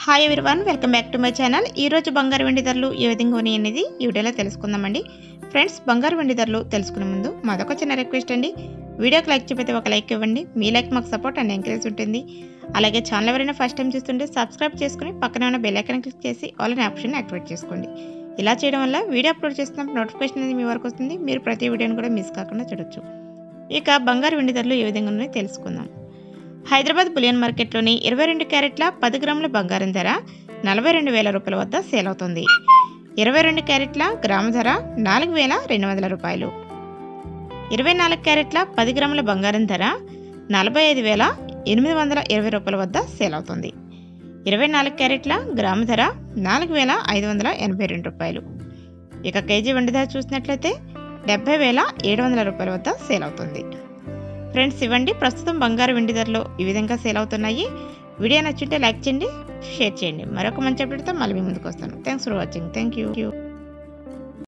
hi everyone welcome back to my channel ఈ రోజు బంగారు వెండి ధరలు ఏ విధంగా ఉన్నాయి అనేది ఈ వీడియోలో తెలుసుకుందామండి ఫ్రెండ్స్ బంగారు వెండి ధరలు తెలుసుకునే ముందు మాదొక చిన్న రిక్వెస్ట్ అండి వీడియోకి లైక్ చెప్పితే ఒక లైక్ ఇవ్వండి మీ లైక్ మాకు సపోర్ట్ అండ్ ఎంకరేజ్ ఉంటుంది అలాగే ఛానల్ ఎవరైనా ఫస్ట్ టైం చూస్తుంటే సబ్స్క్రైబ్ చేసుకుని పక్కన ఉన్న బెల్ ఐకాన్ క్లిక్ చేసి ఆల్ అనే ఆప్షన్ యాక్టివేట్ చేసుకోండి ఇలా చేయడం వల్ల వీడియో అప్లోడ్ చేస్తున్నప్పుడు నోటిఫికేషన్ అనేది మీ వరకు వస్తుంది మీరు ప్రతి వీడియోని కూడా మిస్ కాకుండా చూడొచ్చు ఇక బంగారు వెండి ధరలు ఏ విధంగా ఉన్నాయో తెలుసుకుందాం హైదరాబాద్ బులియన్ మార్కెట్లోని ఇరవై రెండు క్యారెట్ల పది గ్రాముల బంగారం ధర నలభై రెండు వేల రూపాయల వద్ద సేల్ అవుతుంది ఇరవై రెండు క్యారెట్ల గ్రాము ధర నాలుగు వేల రెండు వందల రూపాయలు ఇరవై నాలుగు క్యారెట్ల పది గ్రాముల బంగారం ధర నలభై ఐదు వేల ఎనిమిది వందల ఇరవై రూపాయల వద్ద సేల్ అవుతుంది ఇరవై నాలుగు క్యారెట్ల గ్రాము ధర నాలుగు వేల ఐదు వందల ఎనభై రెండు రూపాయలు ఇక కేజీ వెండి ధర చూసినట్లయితే డెబ్బై వేల ఏడు వందల రూపాయల వద్ద సేల్ అవుతుంది ఫ్రెండ్స్ ఇవ్వండి ప్రస్తుతం బంగారు వెండి ధరలు ఈ విధంగా సేల్ అవుతున్నాయి వీడియో నచ్చుంటే లైక్ చేయండి షేర్ చేయండి మరొక మంచి అప్డేట్తో మళ్ళీ మీ ముందుకు వస్తాను thanks for watching thank you